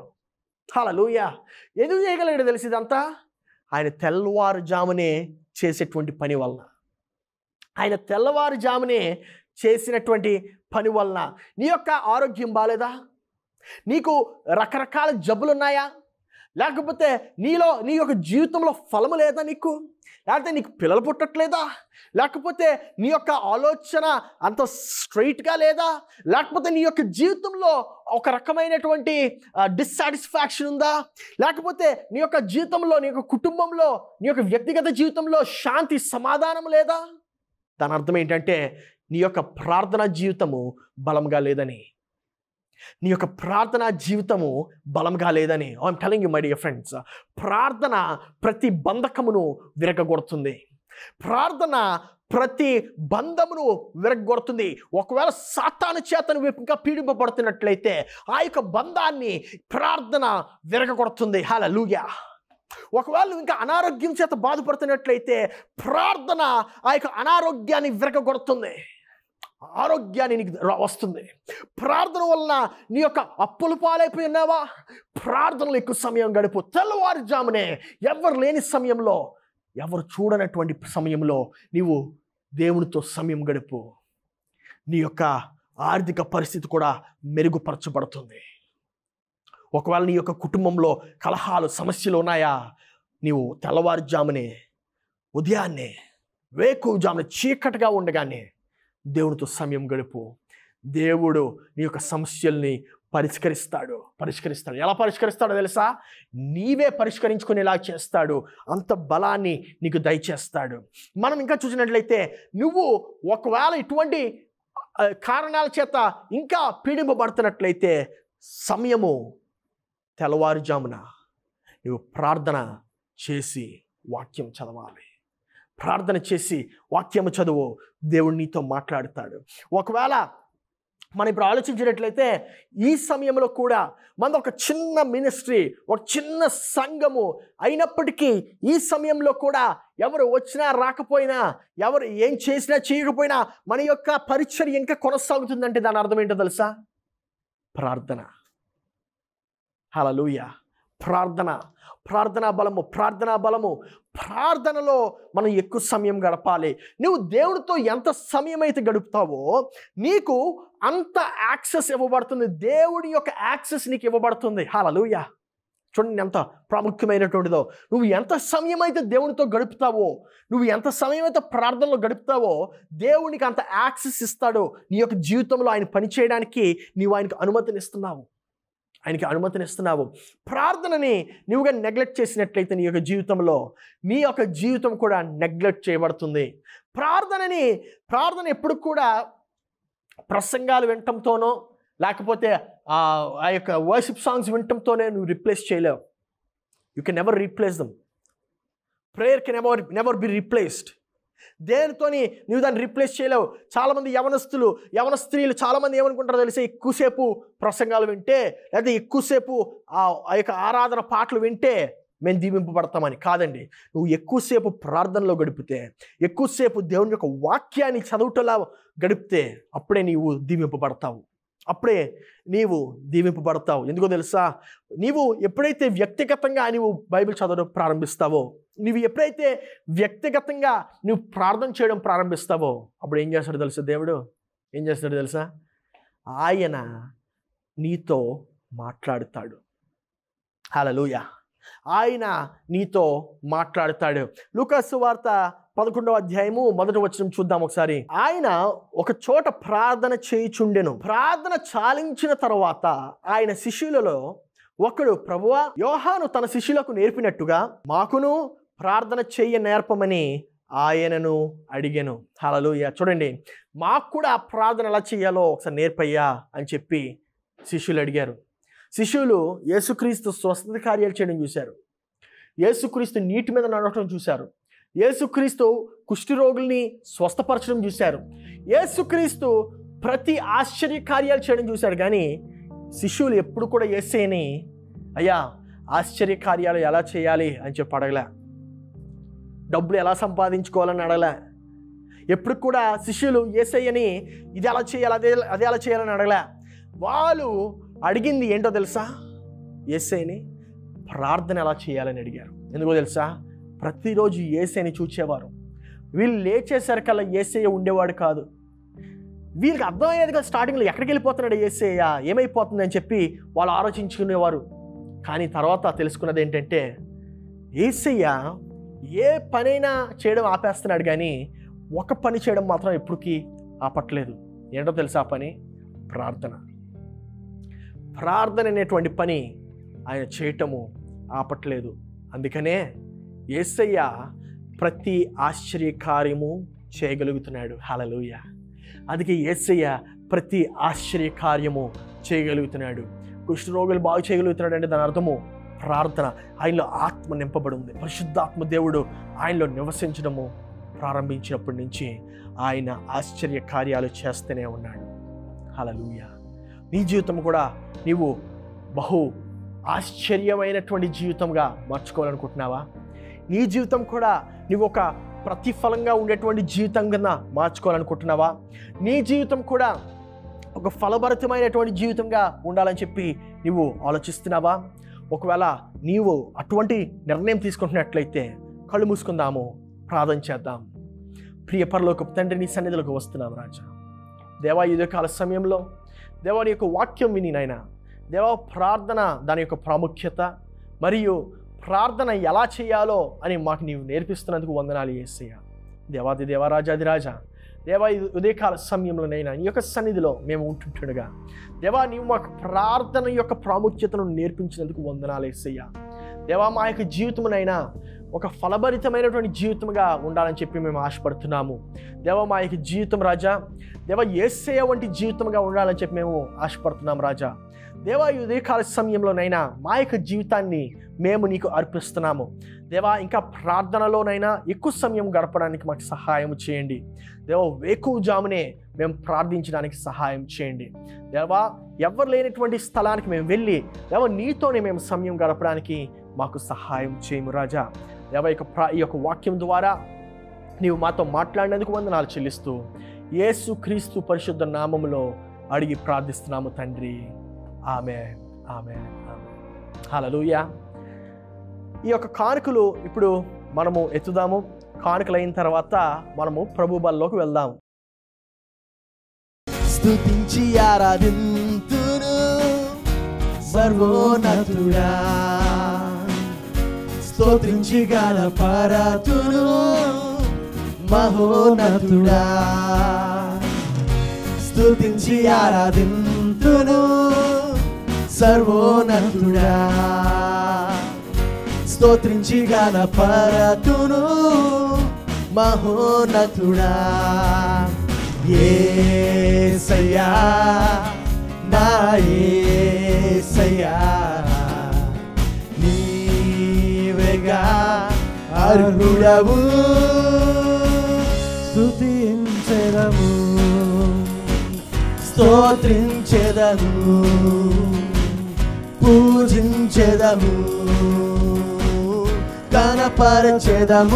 B: హలలుయ ఎందుకు చేయగలిగాడు తెలిసి ఇదంతా ఆయన తెల్లవారుజామునే చేసేటువంటి పని వలన ఆయన తెల్లవారుజామునే చేసినటువంటి పని వలన నీ యొక్క ఆరోగ్యం బాలేదా నీకు రకరకాల జబ్బులు ఉన్నాయా లేకపోతే నీలో నీ యొక్క జీవితంలో ఫలము లేదా నీకు లేకపోతే నీకు పిల్లలు పుట్టట్లేదా లేకపోతే నీ యొక్క ఆలోచన అంత స్ట్రైట్గా లేదా లేకపోతే నీ యొక్క జీవితంలో ఒక రకమైనటువంటి డిస్సాటిస్ఫాక్షన్ ఉందా లేకపోతే నీ యొక్క జీవితంలో నీ యొక్క కుటుంబంలో నీ యొక్క వ్యక్తిగత జీవితంలో శాంతి సమాధానం లేదా దాని అర్థం ఏంటంటే నీ యొక్క ప్రార్థనా జీవితము బలంగా లేదని నీ యొక్క ప్రార్థనా జీవితము బలంగా లేదని I'm telling you my dear friends ప్రార్థన ప్రతి బంధకమును విరగగొడుతుంది ప్రార్థన ప్రతి బంధమును విరగొడుతుంది ఒకవేళ సాతాను చేతను ఇంకా పీడింపబడుతున్నట్లయితే ఆ యొక్క బంధాన్ని ప్రార్థన విరగగొడుతుంది హలలుయా ఒకవేళ నువ్వు ఇంకా అనారోగ్యం చేత బాధపడుతున్నట్లయితే ప్రార్థన ఆ యొక్క అనారోగ్యాన్ని విరగగొడుతుంది ఆరోగ్యాన్ని నీకు రా- వస్తుంది ప్రార్థన వలన నీ యొక్క అప్పులు పాలైపోయి ఉన్నావా ప్రార్థనలు ఎక్కువ సమయం గడుపు తెల్లవారుజామునే ఎవరు లేని సమయంలో ఎవరు చూడనటువంటి సమయంలో నీవు దేవునితో సమయం గడుపు నీ యొక్క ఆర్థిక పరిస్థితి కూడా మెరుగుపరచబడుతుంది ఒకవేళ నీ యొక్క కుటుంబంలో కలహాలు సమస్యలు ఉన్నాయా నీవు తెల్లవారుజామునే ఉదయాన్నే వేకువజామున చీకటిగా ఉండగానే దేవునితో సమయం గడుపు దేవుడు నీ యొక్క సమస్యల్ని పరిష్కరిస్తాడు పరిష్కరిస్తాడు ఎలా పరిష్కరిస్తాడో తెలుసా నీవే పరిష్కరించుకునేలా చేస్తాడు అంత బలాన్ని నీకు దయచేస్తాడు మనం ఇంకా చూసినట్లయితే నువ్వు ఒకవేళ ఇటువంటి ఆ, కారణాల చేత ఇంకా పీడింపబడుతున్నట్లయితే సమయము తెల్లవారుజామున నువ్వు ప్రార్థన చేసి వాక్యం చదవాలి ప్రార్థన చేసి వాక్యము చదువు దేవుడు నీతో మాట్లాడతాడు ఒకవేళ మనం ఇప్పుడు ఆలోచించినట్లయితే ఈ సమయంలో కూడా మన ఒక చిన్న మినిస్ట్రీ ఒక చిన్న సంఘము అయినప్పటికీ ఈ సమయంలో కూడా ఎవరు వచ్చినా రాకపోయినా ఎవరు ఏం చేసినా చేయకపోయినా మన యొక్క పరిచయం ఇంకా కొనసాగుతుందంటే దాని అర్థం ఏంటో తెలుసా ప్రార్థన హలలుయ ప్రార్థన ప్రార్థనా బలము ప్రార్థనా బలము ప్రార్థనలో మనం ఎక్కువ సమయం గడపాలి నువ్వు దేవుడితో ఎంత సమయం అయితే గడుపుతావో నీకు అంత యాక్సెస్ ఇవ్వబడుతుంది దేవుడి యొక్క యాక్సెస్ నీకు ఇవ్వబడుతుంది హలలుయ చూడండి ఎంత ప్రాముఖ్యమైనటువంటిదో నువ్వు ఎంత సమయం అయితే దేవునితో గడుపుతావో నువ్వు ఎంత సమయం అయితే ప్రార్థనలో గడుపుతావో దేవునికి అంత యాక్సెస్ ఇస్తాడో నీ యొక్క జీవితంలో ఆయన పని చేయడానికి నీవు ఆయనకు అనుమతినిస్తున్నావు ఆయనకి అనుమతినిస్తున్నావు ప్రార్థనని నువ్వుగా నెగ్లెక్ట్ చేసినట్లయితే నీ యొక్క జీవితంలో నీ యొక్క జీవితం కూడా నెగ్లెక్ట్ చేయబడుతుంది ప్రార్థనని ప్రార్థన ఎప్పుడు కూడా ప్రసంగాలు వినటంతోనో లేకపోతే ఆ ఆ యొక్క వర్షిప్ సాంగ్స్ వినటంతోనే నువ్వు రిప్లేస్ చేయలేవు you can never replace them prayer can never never be replaced దేనితోని నువ్వు దాన్ని రీప్లేస్ చేయలేవు చాలామంది యవనస్తులు యవన స్త్రీలు చాలామంది ఏమనుకుంటారో తెలిసి ఎక్కువసేపు ప్రసంగాలు వింటే లేదా ఎక్కువసేపు ఆ ఆ యొక్క ఆరాధన పాటలు వింటే మేము దీవింపబడతామని కాదండి నువ్వు ఎక్కువసేపు ప్రార్థనలో గడిపితే ఎక్కువసేపు దేవుని యొక్క వాక్యాన్ని చదువుటలా గడిపితే అప్పుడే నీవు దీవింపబడతావు అప్పుడే నీవు దీవింపబడతావు ఎందుకో తెలుసా నీవు ఎప్పుడైతే వ్యక్తిగతంగా నీవు బైబిల్ చదవడం ప్రారంభిస్తావో నీవు ఎప్పుడైతే వ్యక్తిగతంగా నువ్వు ప్రార్థన చేయడం ప్రారంభిస్తావో అప్పుడు ఏం చేస్తాడు తెలుసా దేవుడు ఏం చేస్తాడు తెలుసా ఆయన నీతో మాట్లాడుతాడు హలలుయ ఆయన నీతో మాట్లాడుతాడు లూకాసు వార్త పదకొండవ అధ్యాయము మొదటి వచనం చూద్దాం ఒకసారి ఆయన ఒక చోట ప్రార్థన చేయుచుండెను ప్రార్థన చాలించిన తర్వాత ఆయన శిష్యులలో ఒకడు ప్రభువా యోహాను తన శిష్యులకు నేర్పినట్టుగా మాకును ప్రార్థన చెయ్య నేర్పమని ఆయనను అడిగాను హలలుయ చూడండి మాకు కూడా ఆ ప్రార్థన ఎలా చేయాలో ఒకసారి నేర్పయ్యా అని చెప్పి శిష్యులు అడిగారు శిష్యులు యేసుక్రీస్తు స్వస్థత కార్యాలు చేయడం చూశారు యేసుక్రీస్తు నీటి మీద నడవటం చూశారు యేసుక్రీస్తు కుష్ఠరోగుల్ని స్వస్థపరచడం చూశారు యేసుక్రీస్తు ప్రతి ఆశ్చర్య కార్యాలు చేయడం చూశారు కానీ శిష్యులు ఎప్పుడు కూడా ఏసేని అయ్యా ఆశ్చర్య కార్యాలు ఎలా చేయాలి అని చెప్పి అడగలే డబ్బులు ఎలా సంపాదించుకోవాలని అడగలే ఎప్పుడు కూడా శిష్యులు ఏసయ్యని ఇది ఎలా చేయాలి అదే అదే ఎలా చేయాలని అడగలే వాళ్ళు అడిగింది ఏంటో తెలుసా ఏసైని ప్రార్థన ఎలా చేయాలని అడిగారు ఎందుకో తెలుసా ప్రతిరోజు ఏసైని చూచేవారు వీళ్ళు లేచేసరికల్లా ఏసయ్య ఉండేవాడు కాదు వీళ్ళకి అర్థమయ్యేది కదా స్టార్టింగ్లో ఎక్కడికి వెళ్ళిపోతున్నాడు ఏసయ్య ఏమైపోతుంది అని చెప్పి వాళ్ళు ఆలోచించుకునేవారు కానీ తర్వాత తెలుసుకున్నది ఏంటంటే ఏసయ్య ఏ పనైనా చేయడం ఆపేస్తున్నాడు కానీ ఒక పని చేయడం మాత్రం ఎప్పటికీ ఆపట్లేదు ఏంటో తెలుసా ఆ పని ప్రార్థన ప్రార్థన అనేటువంటి పని ఆయన చేయటము ఆపట్లేదు అందుకనే ఏసయ్య ప్రతి ఆశ్చర్య కార్యము చేయగలుగుతున్నాడు హలలుయ అందుకే ఏసయ్య ప్రతి ఆశ్చర్య కార్యము చేయగలుగుతున్నాడు కుష్ఠరోగులు బాగు చేయగలుగుతున్నాడు అంటే దాని అర్థము ప్రార్థన ఆయనలో ఆత్మ నింపబడి ఉంది పరిశుద్ధాత్మ దేవుడు ఆయనలో నివసించడము ప్రారంభించినప్పటి నుంచి ఆయన ఆశ్చర్య కార్యాలు చేస్తూనే ఉన్నాడు హలలుయ నీ జీవితం కూడా నీవు బహు ఆశ్చర్యమైనటువంటి జీవితంగా మార్చుకోవాలనుకుంటున్నావా నీ జీవితం కూడా నువ్వు ఒక ప్రతిఫలంగా ఉండేటువంటి జీవితం కింద మార్చుకోవాలనుకుంటున్నావా నీ జీవితం కూడా ఒక ఫలభరితమైనటువంటి జీవితంగా ఉండాలని చెప్పి నువ్వు ఆలోచిస్తున్నావా ఒకవేళ నీవు అటువంటి నిర్ణయం తీసుకుంటున్నట్లయితే కళ్ళు మూసుకుందాము ప్రార్థన చేద్దాం ప్రియ పరలోకపు తండ్రి నీ సన్నిధిలోకి వస్తున్నాం రాజా దేవా ఈ కాల సమయంలో దేవా నీ యొక్క వాక్యం విని నాయన దేవా ప్రార్థన దాని యొక్క ప్రాముఖ్యత మరియు ప్రార్థన ఎలా చేయాలో అని మాకు నీవు నేర్పిస్తున్నందుకు వందనాలు చేసేయ దేవాది దేవరాజాది రాజా దేవా ఈ ఉదయకాల సమయంలోనైనా నీ యొక్క సన్నిధిలో మేము ఉంటుండగా దేవా నీవు మాకు ప్రార్థన యొక్క ప్రాముఖ్యతను నేర్పించినందుకు వందనాలు వేసయ్యా దేవా మా యొక్క జీవితమునైనా ఒక ఫలభరితమైనటువంటి జీవితంగా ఉండాలని చెప్పి మేము ఆశపడుతున్నాము దేవ మా యొక్క జీవితం రాజా దేవ ఏసయ వంటి జీవితంగా ఉండాలని చెప్పి మేము ఆశపడుతున్నాం రాజా దేవా ఈ ఉదయకాల సమయంలోనైనా మా యొక్క జీవితాన్ని మేము నీకు అర్పిస్తున్నాము దేవా ఇంకా ప్రార్థనలోనైనా ఎక్కువ సమయం గడపడానికి మాకు సహాయం చేయండి దేవా వేకువజామునే మేము ప్రార్థించడానికి సహాయం చేయండి దేవా ఎవరు లేనటువంటి స్థలానికి మేము వెళ్ళి దేవా నీతోనే మేము సమయం గడపడానికి మాకు సహాయం చేయము రాజా దేవా యొక్క ప్రా ఈ యొక్క వాక్యం ద్వారా నీవు మాతో మాట్లాడినందుకు వందనాలు చెల్లిస్తూ యేసు క్రీస్తు పరిశుద్ధ నామములో అడిగి ప్రార్థిస్తున్నాము తండ్రి ఆమె ఆమె ఆమె హలలుయా ఈ యొక్క కానుకలు ఇప్పుడు మనము ఎత్తుదాము కానుకలు అయిన తర్వాత మనము ప్రభు బల్లోకి వెళ్దాం
A: స్తుతించి ఆరాధింతును సర్వోన్నతుడా స్తోత్రించి గణపరతును మహోన్నతుడా స్తుతించి ఆరాధింతును సర్వోన్నతుడా స్తోత్రించి గణపరతును మహోన్నతుడా ఏసయ్యా నా ఏసయ్యా నీవేగా అర్హుడవు స్తుతించెదము స్తోత్రించెదము పూజించెదము కనపరచెదము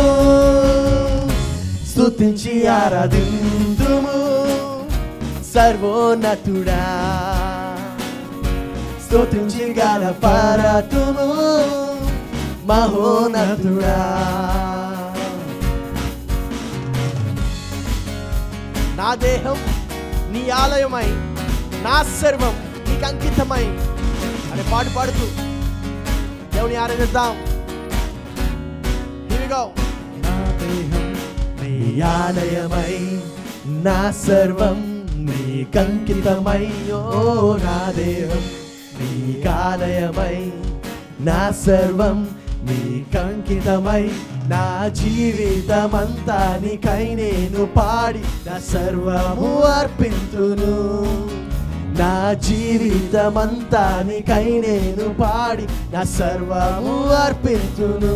A: స్తుతించి ఆరాధిందుము సర్వోన్నతుడా స్తోత్రించి గణపరతుము మహోన్నతుడా
B: నా దేహం నీ ఆలయమై నా సర్వం నీకు అంకితమై అని పాటు పాడుతూ దేవుని ఆరాధిద్దాం Here we go.
A: నా దేహం నీ ఆలయమై నా సర్వం నీ కంకితమై ఓ నా దేహం నీ కాలయమై నా సర్వం నీ కంకితమై నా జీవితమంతా నీకై నేను పాడి నా సర్వము అర్పింతును నా జీవితమంతా నీకై నేను పాడి నా సర్వము అర్పింతును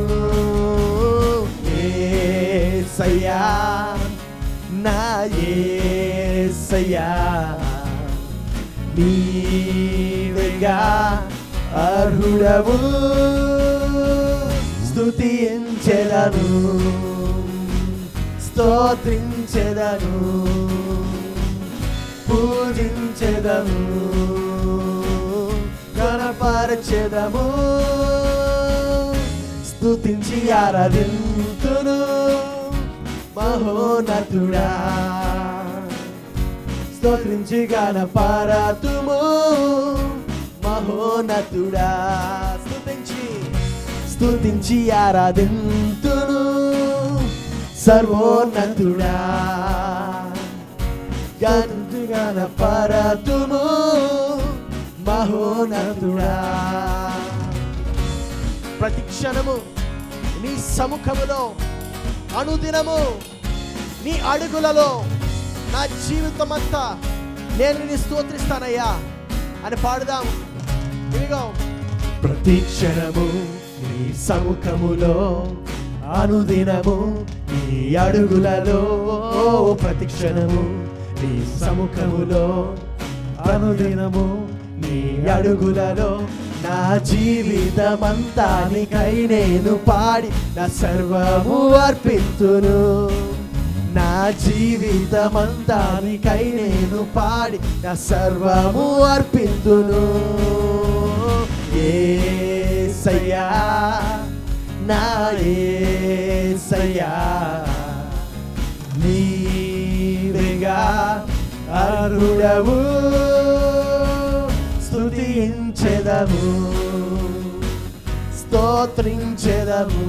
A: ఏసయ్యా నా ఏసయ్యా నీవేగా అర్హుడవు స్తుతించెదను స్తోత్రించెదను పూజించెదము కనపరచెదము స్తుతించి ఆరాధింతును మహోన్నతుడా స్తోత్రించి గణపరతుము మహోన్నతుడా స్తుతించి స్తుతించి ఆరాధింతును సర్వోన్నతుడా గంతు గణపరతుము మహోన్నతుడా
B: ప్రతి క్షణము నీ సముఖములో అనుదినము నీ అడుగులలో నా జీవితం అంతా నేను నీ స్తోత్రిస్తానయ్యా అని పాడుదాం ఇదిగో
A: ప్రతి క్షణము నీ సముఖములో అనుదినము నీ అడుగులలో ప్రతి క్షణము నీ సముఖములో అనుదినము నీ అడుగులలో నా జీవితమంతా నీకై నేను పాడి నా సర్వము అర్పింతును నా జీవితమంతా నీకై నేను పాడి నా సర్వము అర్పింతును ఏసయ్యా నా ఏసయ్యా నీవేగా అరుడవు స్తుతించెదము స్తోత్రించెదము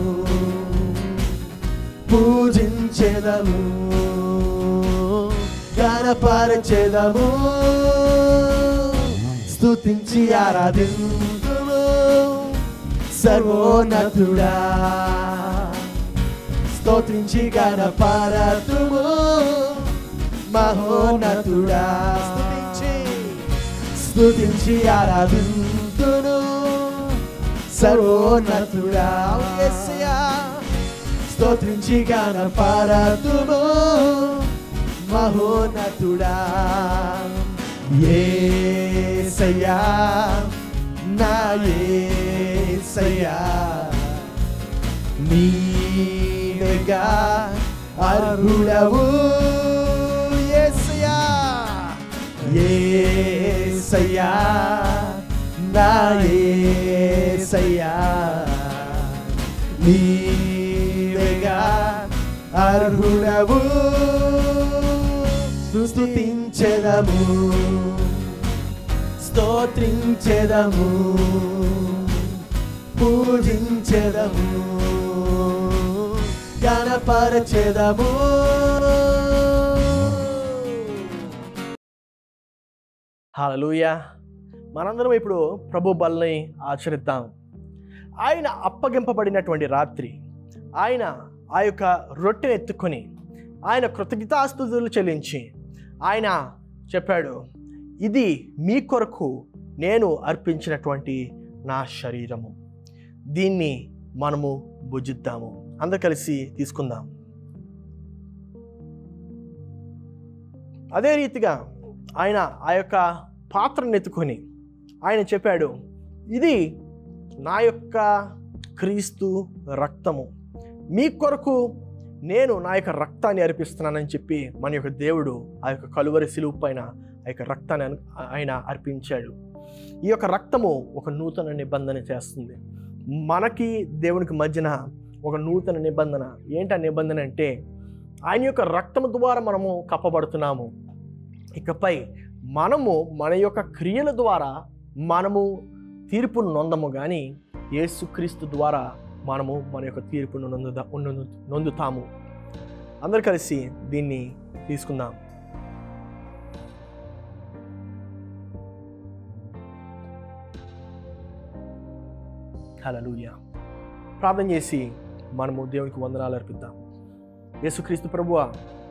A: పూజించెదము గణపరచెదము స్తుతించి ఆరాధింతుము సర్వోన్నతుడా స్తోత్రించి గణపరతుము మహోన్నతుడా స్తుతించి స్తుతించి ఆరాధింతును సర్వోన్నతుడా యేసయ్యా స్తోత్రించి గణపరతుము మహోన్నతుడా యేసయ్యా నా యేసయ్యా నీవేగా అర్హుడవు యేసయ్యా యేసయ్యా నా యేసయ్యా నీవేగా అర్హుడవు స్తుతించెదము స్తోత్రించెదము పూజించెదము గణపరచెదము
B: హాలూయ మనందరం ఇప్పుడు ప్రభు బల్ని ఆచరిద్దాం ఆయన అప్పగింపబడినటువంటి రాత్రి ఆయన ఆ యొక్క రొట్టెను ఎత్తుకొని ఆయన కృతజ్ఞతాస్తుతులు చెల్లించి ఆయన చెప్పాడు ఇది మీ కొరకు నేను అర్పించినటువంటి నా శరీరము దీన్ని మనము భుజిద్దాము అందరు కలిసి తీసుకుందాం అదే రీతిగా ఆయన ఆ యొక్క పాత్రను ఎత్తుకొని ఆయన చెప్పాడు ఇది నా యొక్క క్రీస్తు రక్తము మీ కొరకు నేను నా యొక్క రక్తాన్ని అర్పిస్తున్నానని చెప్పి మన యొక్క దేవుడు ఆ యొక్క కలువరి సిలువు పైన ఆ యొక్క రక్తాన్ని అను- ఆయన అర్పించాడు ఈ యొక్క రక్తము ఒక నూతన నిబంధన చేస్తుంది మనకి దేవునికి మధ్యన ఒక నూతన నిబంధన ఏంటి ఆ నిబంధన అంటే ఆయన యొక్క రక్తము ద్వారా మనము కప్పబడుతున్నాము ఇకపై మనము మన యొక్క క్రియల ద్వారా మనము తీర్పును నొందము కానీ యేసుక్రీస్తు ద్వారా మనము మన యొక్క తీర్పును నొందుదా నొందు- నొందుతాము అందరు కలిసి దీన్ని తీసుకుందాం హల్లెలూయా ప్రార్థన చేసి మనము దేవునికి వందనాలు అర్పిద్దాం యేసుక్రీస్తు ప్రభువా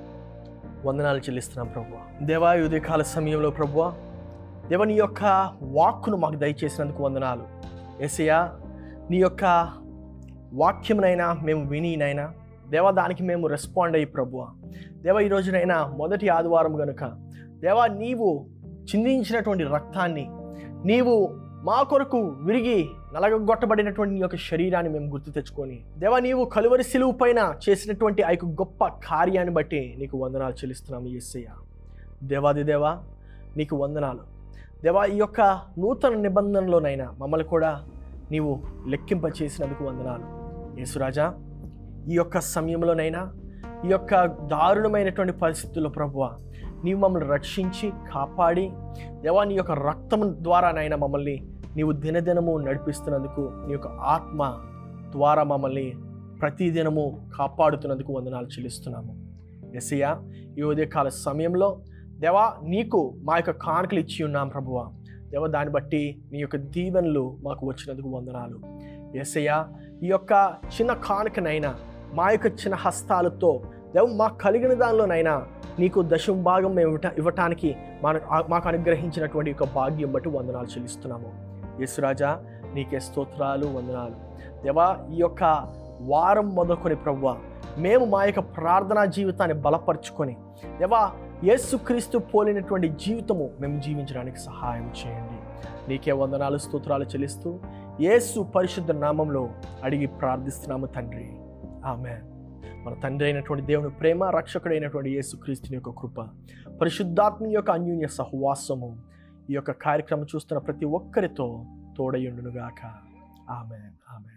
B: వందనాలు చెల్లిస్తున్నాం ప్రభువా దేవా ఈ ఉదయకాల సమయంలో ప్రభువా దేవ నీ యొక్క వాక్కును మాకు దయచేసినందుకు వందనాలు ఏసయ్యా నీ యొక్క వాక్యమునైనా మేము వినినైనా దేవా దానికి మేము రెస్పాండ్ అయ్యి ప్రభువా దేవ ఈ రోజునైనా మొదటి ఆదివారం గనుక దేవా నీవు చిందించినటువంటి రక్తాన్ని నీవు మా కొరకు విరిగి నలగొట్టబడినటువంటి నీ యొక్క శరీరాన్ని మేము గుర్తు తెచ్చుకొని దేవా నీవు కలువరి సిలువు పైన చేసినటువంటి ఆ యొక్క గొప్ప కార్యాన్ని బట్టి నీకు వందనాలు చెల్లిస్తున్నాము ఎస్సయ్య దేవాది దేవా నీకు వందనాలు దేవా ఈ యొక్క నూతన నిబంధనలోనైనా మమ్మల్ని కూడా నీవు లెక్కింప చేసినందుకు వందనాలు యేసురాజా ఈ యొక్క సమయంలోనైనా ఈ యొక్క దారుణమైనటువంటి పరిస్థితుల్లో ప్రభువ నీవు మమ్మల్ని రక్షించి కాపాడి దేవా నీ యొక్క రక్తం ద్వారానైనా మమ్మల్ని నీవు దినదినము నడిపిస్తున్నందుకు నీ యొక్క ఆత్మ ద్వారా మమ్మల్ని ప్రతిదినము కాపాడుతున్నందుకు వందనాలు చెల్లిస్తున్నాము ఎస్సయ్య ఈ ఉదయకాల సమయంలో దేవా నీకు మా యొక్క కానుకలు ఇచ్చి ఉన్నాం ప్రభువా దేవ దాన్ని బట్టి నీ యొక్క దీవెనలు మాకు వచ్చినందుకు వందనాలు ఎస్సయ్య ఈ యొక్క చిన్న కానుకనైనా మా యొక్క చిన్న హస్తాలతో దేవ మాకు కలిగిన దానిలోనైనా నీకు దశం భాగం మేము ఇవ్వట ఇవ్వటానికి మన మాకు అనుగ్రహించినటువంటి యొక్క భాగ్యం బట్టి వందనాలు చెల్లిస్తున్నాము యేసురాజా నీకే స్తోత్రాలు వందనాలు దేవా ఈ యొక్క వారం మొదలుకొని ప్రవ్వా మేము మా యొక్క ప్రార్థనా జీవితాన్ని బలపరుచుకొని దేవా యేసుక్రీస్తు పోలినటువంటి జీవితము మేము జీవించడానికి సహాయం చేయండి నీకే వందనాలు స్తోత్రాలు చెల్లిస్తూ యేసు పరిశుద్ధ నామంలో అడిగి ప్రార్థిస్తున్నాము తండ్రి ఆమె మన తండ్రి అయినటువంటి దేవుని ప్రేమ రక్షకుడైనటువంటి యేసుక్రీస్తుని యొక్క కృప పరిశుద్ధాత్మ యొక్క అన్యూన్య సహవాసము ఈ యొక్క కార్యక్రమం చూస్తున్న ప్రతి ఒక్కరితో తోడయుండునుగాక ఆమె ఆమె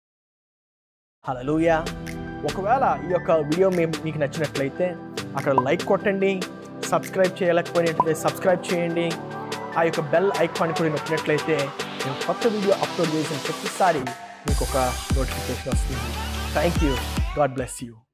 B: హలలుయా ఒకవేళ ఈ యొక్క వీడియో మీ మీకు నచ్చినట్లయితే అక్కడ లైక్ కొట్టండి సబ్స్క్రైబ్ చేయలేకపోయినట్లయితే సబ్స్క్రైబ్ చేయండి ఆ యొక్క బెల్ ఐకాన్ కూడా నొక్కినట్లయితే నేను కొత్త వీడియో అప్లోడ్ చేసిన ప్రతిసారి మీకు ఒక నోటిఫికేషన్ వస్తుంది thank you God bless you